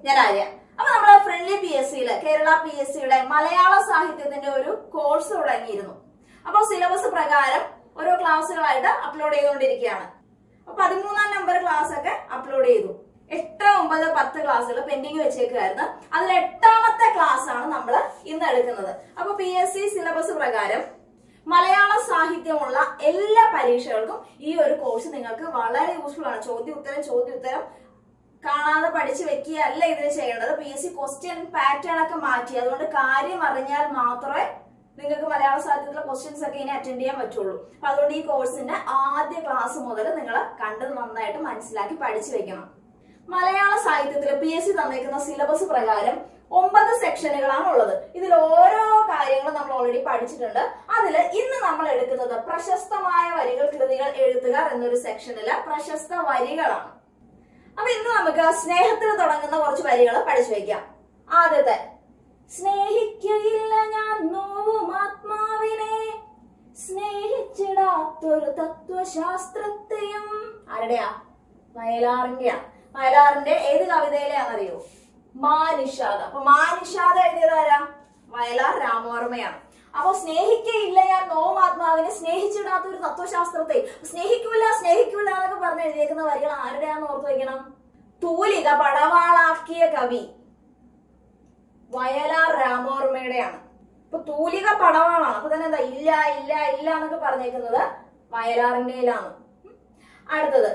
ഞാൻ ആര്യ അപ്പൊ നമ്മള് ഫ്രണ്ട്ലി പി എസ് സിയില് കേരള പി എസ് സിയുടെ മലയാള സാഹിത്യത്തിന്റെ ഒരു കോഴ്സ് തുടങ്ങിയിരുന്നു അപ്പൊ സിലബസ് പ്രകാരം ഓരോ ക്ലാസ്സുകളായിട്ട് അപ്ലോഡ് ചെയ്തുകൊണ്ടിരിക്കുകയാണ് അപ്പൊ പതിമൂന്നാം നമ്പർ ക്ലാസ് ഒക്കെ അപ്ലോഡ് ചെയ്തു എട്ട് ഒമ്പത് പത്ത് ക്ലാസ്സുകൾ പെൻഡിങ് വെച്ചേക്കുമായിരുന്നു അതിൽ എട്ടാമത്തെ ക്ലാസ് ആണ് നമ്മൾ ഇന്ന് എടുക്കുന്നത് അപ്പൊ പി എസ് സി സിലബസ് പ്രകാരം മലയാള സാഹിത്യമുള്ള എല്ലാ പരീക്ഷകൾക്കും ഈ ഒരു കോഴ്സ് നിങ്ങൾക്ക് വളരെ യൂസ്ഫുൾ ആണ് ചോദ്യ ഉത്തരം ചോദ്യ ഉത്തരം കാണാതെ പഠിച്ചു വെക്കുകയല്ല ഇതിന് ചെയ്യേണ്ടത് P S C question pattern ഒക്കെ മാറ്റി അതുകൊണ്ട് കാര്യം അറിഞ്ഞാൽ മാത്രമേ നിങ്ങൾക്ക് മലയാള സാഹിത്യത്തിലെ ക്വസ്റ്റ്യൻസ് ഒക്കെ ഇനി അറ്റൻഡ് ചെയ്യാൻ പറ്റുള്ളൂ അപ്പൊ അതുകൊണ്ട് ഈ കോഴ്സിന്റെ ആദ്യ ക്ലാസ് മുതൽ നിങ്ങൾ കണ്ടത് നന്നായിട്ട് മനസ്സിലാക്കി പഠിച്ചു വെക്കണം മലയാള സാഹിത്യത്തിൽ പി എസ് സി തന്നേക്കുന്ന സിലബസ് പ്രകാരം ഒമ്പത് സെക്ഷനുകളാണ് ഉള്ളത് ഇതിൽ ഓരോ കാര്യങ്ങളും നമ്മൾ ഓൾറെഡി പഠിച്ചിട്ടുണ്ട് അതിൽ ഇന്ന് നമ്മൾ എടുക്കുന്നത് പ്രശസ്തമായ വരികൾ കൃതികൾ എഴുത്തുകാർ എന്നൊരു സെക്ഷനില് പ്രശസ്ത വരികളാണ് അപ്പൊ ഇന്ന് നമുക്ക് സ്നേഹത്തിൽ തുടങ്ങുന്ന കുറച്ച് വരികൾ പഠിച്ചു വെക്കാം ആദ്യത്തെ സ്നേഹിക്കയില്ല ഞാൻ നോവും ആത്മാവിനെ സ്നേഹിച്ചിടാത്തൊരു തത്വശാസ്ത്രത്തെയും ആരുടെയാ വയലാറിന്റെയാ വയലാറിന്റെ ഏത് കവിതയിലെയാണെന്നറിയോ മാനിഷാദ അപ്പൊ മാനിഷാദ എഴുതിയതാരാ വയലാർ രാമവർമ്മയാണ് അപ്പൊ സ്നേഹിക്കയില്ല ഞാൻ നോവും ആത്മാവിനെ സ്നേഹിച്ചിടാത്ത ഒരു തത്വശാസ്ത്രത്തെ സ്നേഹിക്കൂല സ്നേഹിക്കൂല എന്നൊക്കെ പറഞ്ഞ് എഴുതിയേക്കുന്ന വരികൾ ആരുടെയാന്ന് ഓർത്തു വെക്കണം തൂലിക പടവാളാക്കിയ കവി വയലാർ രാമവർമ്മയുടെയാണ് ഇപ്പൊ തൂലിക പടവാളാണ് അപ്പൊ തന്നെ എന്താ ഇല്ല ഇല്ല ഇല്ല എന്നൊക്കെ പറഞ്ഞേക്കുന്നത് വയലാറിന്റെയിലാണ് അടുത്തത്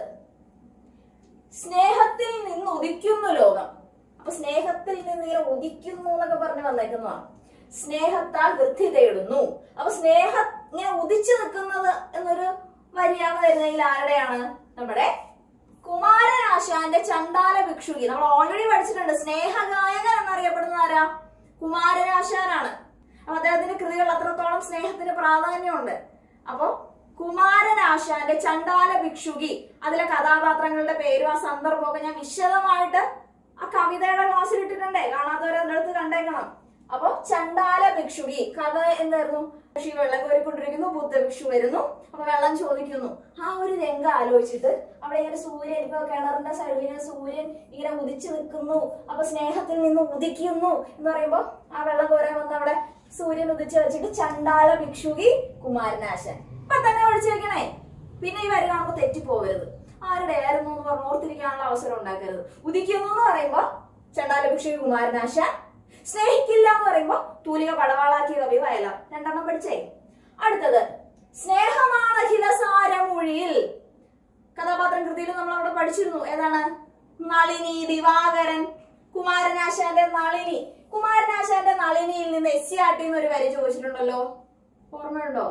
സ്നേഹത്തിൽ നിന്ന് ഉദിക്കുന്നു ലോകം അപ്പൊ സ്നേഹത്തിൽ നിന്ന് ഇങ്ങനെ ഉദിക്കുന്നു എന്നൊക്കെ പറഞ്ഞ് വന്നേക്കുന്നതാണ് സ്നേഹത്താൽ വൃദ്ധി തേടുന്നു അപ്പൊ സ്നേഹം ഇങ്ങനെ ഉദിച്ചു നിൽക്കുന്നത് എന്നൊരു വരിയാണ് വരുന്നതെങ്കിൽ ആരുടെയാണ് നമ്മുടെ കുമാരനാശാന്റെ ചണ്ടാല ഭിക്ഷുകി നമ്മൾ ഓൾറെഡി പഠിച്ചിട്ടുണ്ട് സ്നേഹഗായകൻ എന്നറിയപ്പെടുന്ന ആരാ കുമാരനാശാനാണ് അപ്പൊ അദ്ദേഹത്തിന്റെ കൃതികൾ അത്രത്തോളം സ്നേഹത്തിന് പ്രാധാന്യമുണ്ട് അപ്പൊ കുമാരനാശാന്റെ ചണ്ടാല ഭിക്ഷുകി അതിലെ കഥാപാത്രങ്ങളുടെ പേരും ആ സന്ദർഭമൊക്കെ ഞാൻ വിശദമായിട്ട് ആ കവിതയുടെ ക്ലാസ്സിൽ ഇട്ടിട്ടുണ്ടേ കാണാത്തവരെ അതിന്റെ അടുത്ത് കണ്ടേക്കണം അപ്പൊ ചണ്ടാല ഭിക്ഷുകി കഥ എന്തായിരുന്നു ഋഷി വെള്ളം കോരിക്കൊണ്ടിരിക്കുന്നു ബുദ്ധ ഭിക്ഷു വരുന്നു അപ്പൊ വെള്ളം ചോദിക്കുന്നു ആ ഒരു രംഗം ആലോചിച്ചിട്ട് അവിടെ ഇങ്ങനെ സൂര്യൻ ഇപ്പൊ കിണറിന്റെ സൈഡിൽ ഇങ്ങനെ സൂര്യൻ ഇങ്ങനെ ഉദിച്ചു നിൽക്കുന്നു അപ്പൊ സ്നേഹത്തിൽ നിന്ന് ഉദിക്കുന്നു എന്ന് പറയുമ്പോ ആ വെള്ളം കോരാൻ വന്ന് അവിടെ സൂര്യൻ ഉദിച്ചു വെച്ചിട്ട് ചണ്ടാല ഭിക്ഷുകി കുമാരനാശൻ ഇപ്പൊ തന്നെ പഠിച്ചു വെക്കണേ പിന്നെ ഈ വരി കാണുമ്പോ തെറ്റിപ്പോവരുത് ആരുടെ ആയിരുന്നു എന്ന് പറഞ്ഞ് ഓർത്തിരിക്കാനുള്ള അവസരം ഉണ്ടാക്കരുത് ഉദിക്കുന്നു എന്ന് പറയുമ്പോ ചണ്ടാല ഭിക്ഷുകി കുമാരനാശാൻ സ്നേഹിക്കില്ല എന്ന് പറയുമ്പോ തൂലിക പടവാളാക്കിയ കവി വയലാർ രണ്ടെണ്ണം പഠിച്ചേ അടുത്തത് സ്നേഹമാണ് അഖിലസാരമൊഴിയിൽ കഥാപാത്രം കൃതിയിൽ നമ്മൾ അവിടെ പഠിച്ചിരുന്നു ഏതാണ് നളിനി ദിവാകരൻ കുമാരനാശാന്റെ നളിനി കുമാരനാശാന്റെ നളിനിയിൽ നിന്ന് എസ് സി ആട്ടി എന്നൊരു വരി ചോദിച്ചിട്ടുണ്ടല്ലോ ഓർമ്മയുണ്ടോ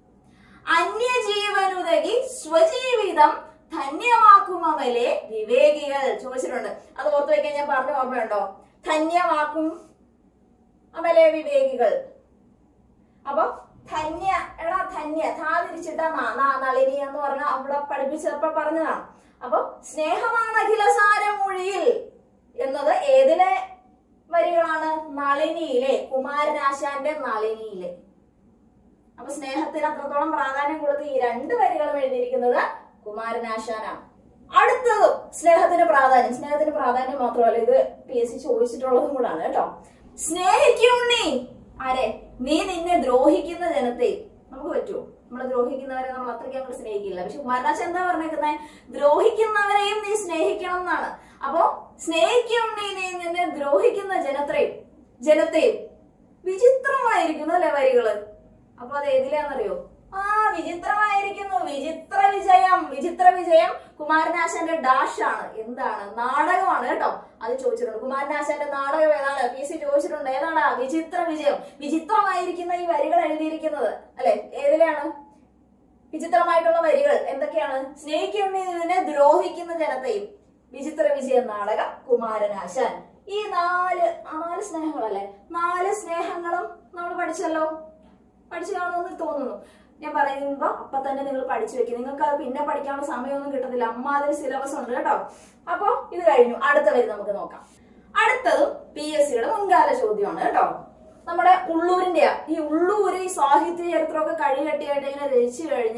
അന്യജീവനുതകി സ്വജീവിതം ധന്യമാക്കുമവലെ വിവേകികൾ ചോദിച്ചിട്ടുണ്ട് അത് ഓർത്തു വെക്കാൻ ഞാൻ പറഞ്ഞ ഓർമ്മയുണ്ടോ ധന്യമാക്കും അമലെ വിവേകികൾ അപ്പൊ ധന്യ എടാ ധന്യ ധാ തിരിച്ചിട്ട നളിനി എന്ന് പറഞ്ഞ അവിടെ പഠിപ്പിച്ചപ്പോ പറഞ്ഞതാണ് അപ്പൊ സ്നേഹമാണ് അഖിലസാരമൊഴിയിൽ എന്നത് ഏതിലെ വരികളാണ് നളിനിയിലെ കുമാരനാശാന്റെ നളിനിയിലെ അപ്പൊ സ്നേഹത്തിന് അത്രത്തോളം പ്രാധാന്യം കൊടുത്ത് ഈ രണ്ട് വരികളും എഴുതിയിരിക്കുന്നത് കുമാരനാശാനാണ് അടുത്തതും സ്നേഹത്തിന് പ്രാധാന്യം സ്നേഹത്തിന് പ്രാധാന്യം മാത്രമല്ല ഇത് പി എസ് സി ചോദിച്ചിട്ടുള്ളതും കൂടാണ് കേട്ടോ സ്നേഹിക്കുണ്ണി ആരെ നീ നിന്നെ ദ്രോഹിക്കുന്ന ജനത്തെ നമുക്ക് പറ്റുമോ നമ്മളെ ദ്രോഹിക്കുന്നവരെ നമ്മൾ അത്രയ്ക്ക് അങ്ങോട്ട് സ്നേഹിക്കില്ല പക്ഷെ കുമാരനാശൻ എന്താ പറഞ്ഞേക്കുന്നത് ദ്രോഹിക്കുന്നവരെയും നീ സ്നേഹിക്കണം എന്നാണ് അപ്പോ സ്നേഹിക്കുണ്ണി നീ നിന്നെ ദ്രോഹിക്കുന്ന ജനത്തെയും ജനത്തെയും വിചിത്രമായിരിക്കുന്നു അല്ലെ വരികള് അപ്പൊ അത് ഏതിലാന്നറിയോ ആ വിചിത്രമായിരിക്കുന്നു വിചിത്ര വിജയം വിചിത്ര വിജയം കുമാരനാശാന്റെ ഡാഷ് ആണ് എന്താണ് നാടകമാണ് കേട്ടോ അത് ചോദിച്ചിട്ടുണ്ട് കുമാരനാശാന്റെ നാടകം ഏതാണ് പി സി ചോദിച്ചിട്ടുണ്ട് ഏതാണ് വിചിത്ര വിജയം വിചിത്രമായിരിക്കുന്ന ഈ വരികൾ എഴുതിയിരിക്കുന്നത് അല്ലെ ഏതിലാണ് വിചിത്രമായിട്ടുള്ള വരികൾ എന്തൊക്കെയാണ് സ്നേഹിക്കുന്നതിനെ ദ്രോഹിക്കുന്ന ജനത്തെയും വിചിത്ര വിജയം നാടകം കുമാരനാശാൻ ഈ നാല് ആ നാല് സ്നേഹങ്ങളല്ലേ നാല് സ്നേഹങ്ങളും നമ്മൾ പഠിച്ചല്ലോ പഠിച്ചു കാണുമെന്ന് തോന്നുന്നു ഞാൻ പറയുമ്പോ അപ്പൊ തന്നെ നിങ്ങൾ പഠിച്ചു വെക്കും നിങ്ങൾക്ക് അത് പിന്നെ പഠിക്കാനുള്ള സമയമൊന്നും കിട്ടത്തില്ല അമ്മാതിരി സിലബസ് ഉണ്ട് കേട്ടോ അപ്പൊ ഇത് കഴിഞ്ഞു അടുത്ത വരി നമുക്ക് നോക്കാം അടുത്തതും പി എസ് സിയുടെ മുൻകാല ചോദ്യമാണ് കേട്ടോ നമ്മുടെ ഉള്ളൂരിന്റെയാ ഈ ഉള്ളൂര് ഈ സാഹിത്യ ചരിത്രമൊക്കെ കഴികെട്ടിയായിട്ട് ഇങ്ങനെ രചിച്ചു കഴിഞ്ഞ്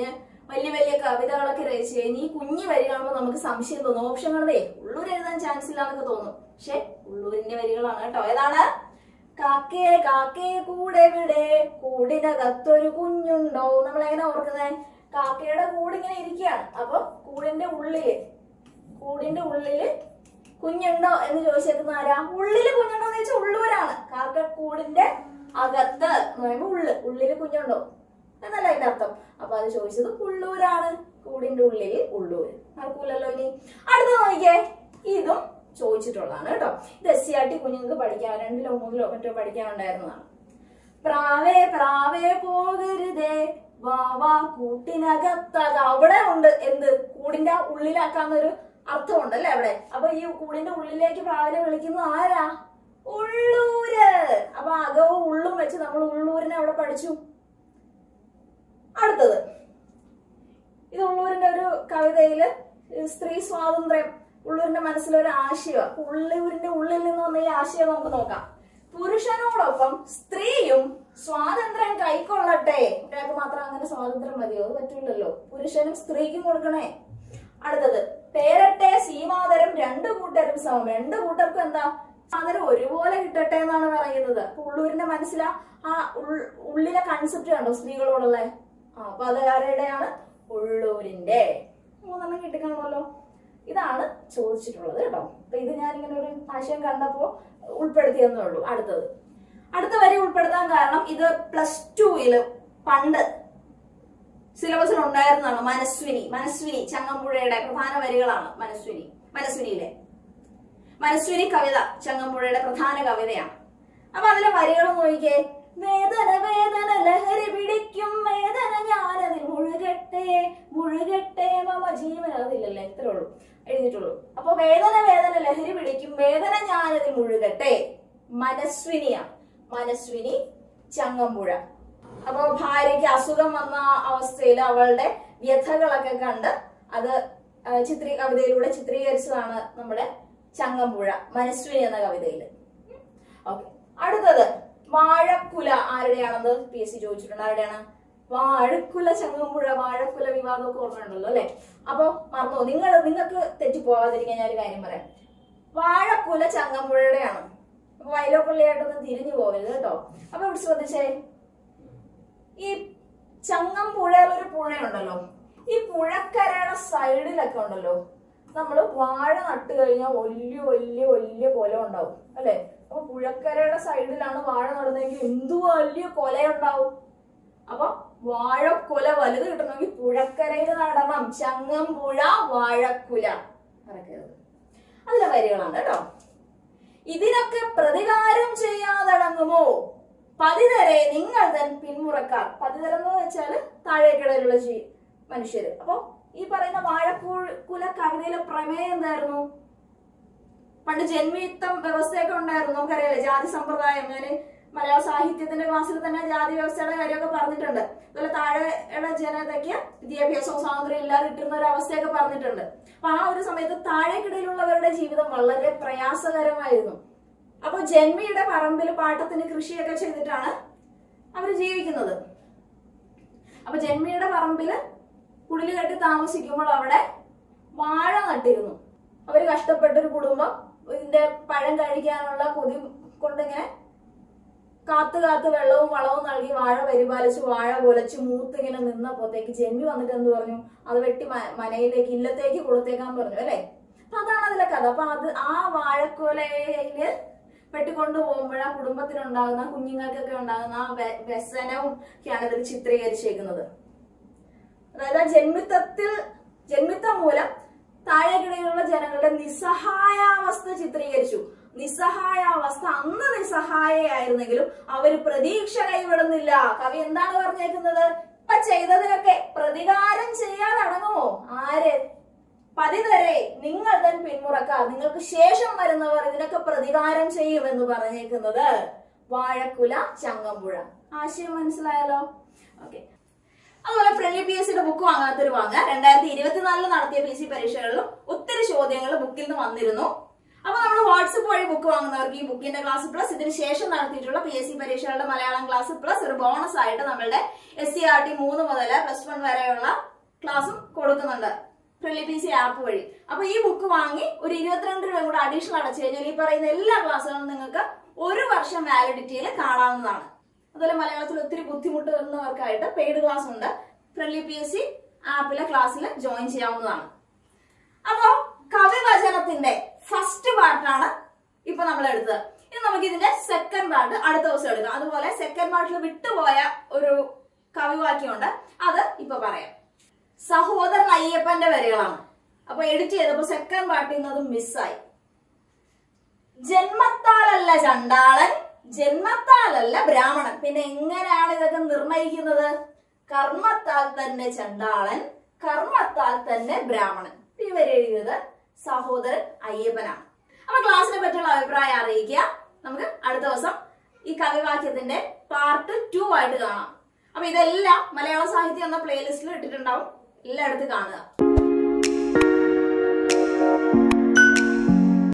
വലിയ വലിയ കവിതകളൊക്കെ രചിച്ചു കഴിഞ്ഞ് ഈ കുഞ്ഞു വരി കാണുമ്പോൾ നമുക്ക് സംശയം തോന്നും ഓപ്ഷൻ കാണുമ്പേ ഉള്ളൂർ എഴുതാൻ ചാൻസ് ഇല്ലാന്നൊക്കെ തോന്നും പക്ഷെ ഉള്ളൂരിന്റെ വരികളാണ് കേട്ടോ ഏതാണ് കാക്കേ കാക്കേ കൂടെ വിടെ കൂടിനകത്തൊരു കുഞ്ഞുണ്ടോ നമ്മൾ എങ്ങനെ ഓർക്കുന്നത് കാക്കയുടെ കൂട് ഇങ്ങനെ ഇരിക്കുകയാണ് അപ്പൊ കൂടിന്റെ ഉള്ളില് കൂടിന്റെ ഉള്ളില് കുഞ്ഞുണ്ടോ എന്ന് ചോദിച്ചേക്കുന്ന ആരാ ഉള്ളില് കുഞ്ഞുണ്ടോ എന്ന് ചോദിച്ചാൽ ഉള്ളൂരാണ് കാക്ക കൂടിന്റെ അകത്ത് എന്ന് പറയുമ്പോ ഉള്ളു ഉള്ളില് കുഞ്ഞുണ്ടോ എന്നല്ല അതിന്റെ അർത്ഥം അപ്പൊ അത് ചോദിച്ചത് ഉള്ളൂരാണ് കൂടിന്റെ ഉള്ളില് ഉള്ളൂര് നടക്കൂലല്ലോ ഇനി അടുത്ത നോക്കിയേ ഇതും ചോദിച്ചിട്ടുള്ളതാണ് കേട്ടോ ഇത് എസ് സി ആർ ടി കുഞ്ഞുങ്ങൾക്ക് പഠിക്കാൻ രണ്ടിലോ മൂന്നിലോ മറ്റോ പഠിക്കാനുണ്ടായിരുന്നതാണ് പ്രാവേ പ്രാവേ പോകരുതേ വാ വാ കൂട്ടിനകത്തക അവിടെ ഉണ്ട് എന്ത് കൂടിന്റെ ഉള്ളിലാക്കാന്നൊരു അർത്ഥമുണ്ട് അല്ലേ അവിടെ അപ്പൊ ഈ കൂടിന്റെ ഉള്ളിലേക്ക് പ്രാവിനെ വിളിക്കുന്നത് ആരാ ഉള്ളൂര് അപ്പൊ അകവും ഉള്ളും വെച്ച് നമ്മൾ ഉള്ളൂരിനെ അവിടെ പഠിച്ചു അടുത്തത് ഇത് ഉള്ളൂരിന്റെ ഒരു കവിതയില് സ്ത്രീ സ്വാതന്ത്ര്യം ഉള്ളൂരിന്റെ മനസ്സിലൊരു ആശയം അപ്പൊ ഉള്ളൂരിന്റെ ഉള്ളിൽ നിന്ന് വന്ന ഈ ആശയം നമുക്ക് നോക്കാം പുരുഷനോടൊപ്പം സ്ത്രീയും സ്വാതന്ത്ര്യം കൈക്കൊള്ളട്ടെ ഒരാൾക്ക് മാത്രം അങ്ങനെ സ്വാതന്ത്ര്യം മതിയോ അത് പറ്റൂലല്ലോ പുരുഷനും സ്ത്രീക്കും കൊടുക്കണേ അടുത്തത് പേരട്ടെ സീമാതരം രണ്ടു കൂട്ടരും സമം രണ്ടു കൂട്ടർക്കും എന്താ സാധനം ഒരുപോലെ കിട്ടട്ടെ എന്നാണ് പറയുന്നത് അപ്പൊ ഉള്ളൂരിന്റെ മനസ്സിലാ ആ ഉൾ- ഉള്ളിലെ കൺസെപ്റ്റ് കണ്ടോ സ്ത്രീകളോടുള്ള ആ അപ്പൊ അത് ആരുടെയാണ് ഉള്ളൂരിന്റെ മൂന്നെണ്ണം കിട്ടിക്കാണല്ലോ ഇതാണ് ചോദിച്ചിട്ടുള്ളത് കേട്ടോ അപ്പൊ ഇത് ഞാൻ ഇങ്ങനെ ഒരു ആശയം കണ്ടപ്പോ ഉൾപ്പെടുത്തിയെന്നേ ഉള്ളൂ അടുത്തത് അടുത്ത വരി ഉൾപ്പെടുത്താൻ കാരണം ഇത് പ്ലസ് ടുയില് പണ്ട് സിലബസിൽ ഉണ്ടായിരുന്നതാണ് മനസ്വിനി മനസ്വിനി ചങ്ങമ്പുഴയുടെ പ്രധാന വരികളാണ് മനസ്വിനി മനസ്വിനിയിലെ മനസ്വിനി കവിത ചങ്ങമ്പുഴയുടെ പ്രധാന കവിതയാണ് അപ്പൊ അതിലെ വരികൾ നോക്കിക്കേ വേദന വേദന ലഹരി പിടിക്കും വേദന ഞാനതിൽ മുഴുകട്ടെ മുഴുകട്ടെ മമ ജീവൻ അതില്ലല്ലേ ഇത്രേ ഉള്ളൂ എഴുതിയിട്ടുള്ളൂ അപ്പൊ വേദന വേദന ലഹരി പിടിക്കും വേദന ഞാനതിൽ മുഴുകട്ടെ മനസ്വിനിയാണ് മനസ്വിനി ചങ്ങമ്പുഴ അപ്പൊ ഭാര്യയ്ക്ക് അസുഖം വന്ന അവസ്ഥയിൽ അവളുടെ വ്യഥകളൊക്കെ കണ്ട് അത് ആ, ചിത്രീ കവിതയിലൂടെ ചിത്രീകരിച്ചതാണ് നമ്മുടെ ചങ്ങമ്പുഴ മനസ്വിനി എന്ന കവിതയിൽ ഓക്കെ അടുത്തത് വാഴക്കുല ആരുടെയാണെന്ന് പി എസ് സി ചോദിച്ചിട്ടുണ്ട് ആരുടെയാണ് വാഴക്കുല ചങ്ങമ്പുഴ വാഴക്കുല വിവാദമൊക്കെ ഓർമ്മയുണ്ടല്ലോ അല്ലെ അപ്പൊ മറന്നോ നിങ്ങൾ നിങ്ങൾക്ക് തെറ്റിപ്പോവാതിരിക്കാൻ ഞാൻ ഒരു കാര്യം പറയാം വാഴക്കുല ചങ്ങമ്പുഴയുടെയാണ് അപ്പൊ വയലോപ്പള്ളിയായിട്ടൊന്നും തിരിഞ്ഞു പോകരുത് കേട്ടോ അപ്പൊ ഇവിടെ ശ്രദ്ധിച്ചേ ഈ ചങ്ങമ്പുഴയിൽ ഒരു പുഴയുണ്ടല്ലോ ഈ പുഴക്കരയുടെ സൈഡിലൊക്കെ ഉണ്ടല്ലോ നമ്മള് വാഴ നട്ട് കഴിഞ്ഞാൽ വലിയ വലിയ വലിയ കൊല ഉണ്ടാവും അല്ലെ അപ്പൊ പുഴക്കരയുടെ സൈഡിലാണ് വാഴ നടുന്നതെങ്കിൽ എന്തു വലിയ കൊലയുണ്ടാവും അപ്പൊ വാഴക്കൊല വലുത് കിട്ടണമെങ്കിൽ പുഴക്കരയിൽ നടണം ചങ്ങമ്പുഴ വാഴക്കുല മറക്കരുത് അതിലെ വരികളാണ് കേട്ടോ ഇതിനൊക്കെ പ്രതികാരം ചെയ്യാതടങ്ങുമോ പതിതരെ നിങ്ങൾ തൻ പിന്മുറക്കാർ പതിതരം എന്ന് വെച്ചാല് താഴേക്കിടയിലുള്ള ജീ മനുഷ്യര് അപ്പൊ ഈ പറയുന്ന വാഴക്കുല കവിതയിലെ പ്രമേയം എന്തായിരുന്നു പണ്ട് ജന്മിത്തം വ്യവസ്ഥയൊക്കെ ഉണ്ടായിരുന്നു നമുക്കറിയാലേ ജാതി സമ്പ്രദായം ഞാന് മലയാള സാഹിത്യത്തിന്റെ ക്ലാസ്സിൽ തന്നെ ജാതി വ്യവസ്ഥയുടെ കാര്യമൊക്കെ പറഞ്ഞിട്ടുണ്ട് അതുപോലെ താഴെയുള്ള ജനതയ്ക്ക് വിദ്യാഭ്യാസവും സ്വാതന്ത്ര്യം ഇല്ലാതെ കിട്ടുന്ന ഒരു അവസ്ഥയൊക്കെ പറഞ്ഞിട്ടുണ്ട് അപ്പൊ ആ ഒരു സമയത്ത് താഴേക്കിടയിലുള്ളവരുടെ ജീവിതം വളരെ പ്രയാസകരമായിരുന്നു അപ്പൊ ജന്മിയുടെ പറമ്പിൽ പാട്ടത്തിന് കൃഷിയൊക്കെ ചെയ്തിട്ടാണ് അവർ ജീവിക്കുന്നത് അപ്പൊ ജന്മിയുടെ പറമ്പില് കുടില് കെട്ടി താമസിക്കുമ്പോൾ അവിടെ വാഴ നട്ടിരുന്നു അവര് കഷ്ടപ്പെട്ട ഒരു കുടുംബം ഇതിന്റെ പഴം കഴിക്കാനുള്ള കൊതി കൊണ്ടിങ്ങനെ കാത്തു കാത്ത് വെള്ളവും വളവും നൽകി വാഴ പരിപാലിച്ച് വാഴ കുലച്ച് മൂത്തിങ്ങനെ നിന്നപ്പോഴത്തേക്ക് ജന്മി വന്നിട്ട് എന്ത് പറഞ്ഞു അത് വെട്ടി മ- മനയിലേക്ക് ഇല്ലത്തേക്ക് കൊടുത്തേക്കാൻ പറഞ്ഞു അല്ലെ അപ്പൊ അതാണ് അതിലെ കഥ അപ്പൊ അത് ആ വാഴക്കൊലയില് വെട്ടിക്കൊണ്ടു പോകുമ്പോൾ ആ കുടുംബത്തിനുണ്ടാകുന്ന കുഞ്ഞുങ്ങൾക്കൊക്കെ ഉണ്ടാകുന്ന ആ വ്യ- വ്യസനവും ഒക്കെയാണ് ഇതിൽ ചിത്രീകരിച്ചേക്കുന്നത് അതായത് ആ ജന്മിത്തത്തിൽ ജന്മിത്തം മൂലം താഴേക്കിടയിലുള്ള ജനങ്ങളുടെ നിസ്സഹായാവസ്ഥ ചിത്രീകരിച്ചു നിസ്സഹായാവസ്ഥ അന്ന് നിസ്സഹായയായിരുന്നെങ്കിലും അവര് പ്രതീക്ഷ കൈവിടുന്നില്ല കവി എന്താണ് പറഞ്ഞേക്കുന്നത് ഇപ്പൊ ചെയ്തതിനൊക്കെ പ്രതികാരം ചെയ്യാതടങ്ങുമോ ആര് പതിതരെ നിങ്ങൾ തൻ പിന്മുറക്കാർ നിങ്ങൾക്ക് ശേഷം വരുന്നവർ ഇതിനൊക്കെ പ്രതികാരം ചെയ്യുമെന്ന് പറഞ്ഞേക്കുന്നത് വാഴക്കുല ചങ്ങമ്പുഴ ആശയം മനസ്സിലായല്ലോ ഓക്കെ അതുപോലെ ഫ്രണ്ട്ലി പി എസ് സിയുടെ ബുക്ക് വാങ്ങാത്തൊരു വാങ്ങുക രണ്ടായിരത്തി ഇരുപത്തിനാലിൽ നടത്തിയ പി സി പരീക്ഷകളിലും ഒത്തിരി ചോദ്യങ്ങൾ ബുക്കിൽ നിന്ന് വന്നിരുന്നു അപ്പൊ നമ്മൾ വാട്സപ്പ് വഴി ബുക്ക് വാങ്ങുന്നവർക്ക് ഈ ബുക്കിന്റെ ക്ലാസ് പ്ലസ് ഇതിന് ശേഷം നടത്തിയിട്ടുള്ള പി എസ് സി പരീക്ഷകളുടെ മലയാളം ക്ലാസ് പ്ലസ് ഒരു ബോണസ് ആയിട്ട് നമ്മളുടെ എസ് സി ആർ ടി മൂന്ന് മുതൽ പ്ലസ് വൺ വരെയുള്ള ക്ലാസ്സും കൊടുക്കുന്നുണ്ട് ഫ്രണ്ട്ലി പി സി ആപ്പ് വഴി അപ്പൊ ഈ ബുക്ക് വാങ്ങി ഒരു ഇരുപത്തിരണ്ട് രൂപ കൂടെ അഡീഷണൽ അടച്ചു കഴിഞ്ഞാൽ ഈ പറയുന്ന എല്ലാ ക്ലാസ്സുകളും നിങ്ങൾക്ക് ഒരു വർഷം വാലിഡിറ്റിയിൽ കാണാവുന്നതാണ് അതുപോലെ മലയാളത്തിൽ ഒത്തിരി ബുദ്ധിമുട്ടുന്നവർക്കായിട്ട് പെയ്ഡ് ക്ലാസ് ഉണ്ട് ഫ്രണ്ട്ലി പി എസ് സി ആപ്പിലെ ക്ലാസ്സിൽ ജോയിൻ ചെയ്യാവുന്നതാണ് അപ്പോ കവിവചനത്തിന്റെ ഫസ്റ്റ് പാർട്ടാണ് ഇപ്പൊ നമ്മൾ എടുത്തത് ഇനി നമുക്ക് ഇതിന്റെ സെക്കൻഡ് പാർട്ട് അടുത്ത ദിവസം എടുക്കാം അതുപോലെ സെക്കൻഡ് പാർട്ടിൽ വിട്ടുപോയ ഒരു കവിവാക്യമുണ്ട് അത് ഇപ്പൊ പറയാം സഹോദരൻ അയ്യപ്പന്റെ വരികളാണ് അപ്പൊ എഡിറ്റ് ചെയ്തപ്പോ സെക്കൻഡ് പാർട്ടിൽ നിന്ന് അത് മിസ്സായി ജന്മത്താലല്ല ചണ്ടാളൻ ജന്മത്താലല്ല ബ്രാഹ്മണൻ പിന്നെ എങ്ങനെയാണ് ഇതൊക്കെ നിർണയിക്കുന്നത് കർമ്മത്താൽ തന്നെ ചണ്ടാളൻ കർമ്മത്താൽ തന്നെ ബ്രാഹ്മണൻ ഇവരെഴുതിയത് സഹോദരൻ അയ്യപ്പനാണ് അപ്പൊ ക്ലാസ്സിനെ പറ്റിയുള്ള അഭിപ്രായം അറിയിക്കുക നമുക്ക് അടുത്ത ദിവസം ഈ കവിവാക്യത്തിന്റെ പാർട്ട് ടു ആയിട്ട് കാണാം അപ്പൊ ഇതെല്ലാം മലയാള സാഹിത്യം എന്ന പ്ലേലിസ്റ്റിൽ ഇട്ടിട്ടുണ്ടാവും എല്ലായിടത്തും കാണുക